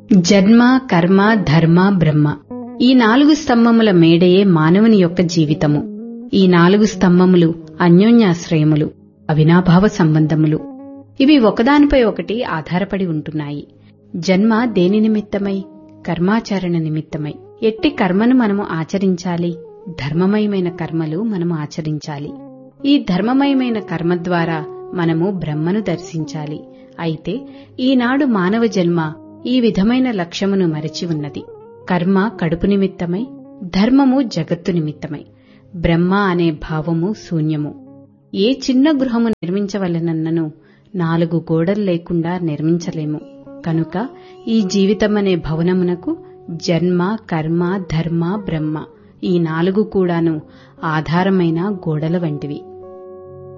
జన్మ కర్మ ధర్మ బ్రహ్మ ఈ నాలుగు స్తంభముల మేడయే మానవుని యొక్క జీవితము ఈ నాలుగు స్తంభములు అన్యోన్యాశ్రయములు అవినాభావ సంబంధములు ఇవి ఒకదానిపై ఒకటి ఆధారపడి ఉంటున్నాయి జన్మ దేని నిమిత్తమై కర్మాచరణ నిమిత్తమై ఎట్టి కర్మను మనము ఆచరించాలి ధర్మమయమైన కర్మలు మనము ఆచరించాలి ఈ ధర్మమయమైన కర్మ ద్వారా మనము బ్రహ్మను దర్శించాలి అయితే ఈనాడు మానవ జన్మ ఈ విధమైన లక్ష్యమును మరచి ఉన్నది కర్మ కడుపు నిమిత్తమై ధర్మము జగత్తు నిమిత్తమై బ్రహ్మ అనే భావము శూన్యము ఏ చిన్న గృహము నిర్మించవలనన్నను నాలుగు గోడలు లేకుండా నిర్మించలేము కనుక ఈ జీవితమనే భవనమునకు జన్మ కర్మ ధర్మ బ్రహ్మ ఈ నాలుగు కూడాను ఆధారమైన గోడల వంటివి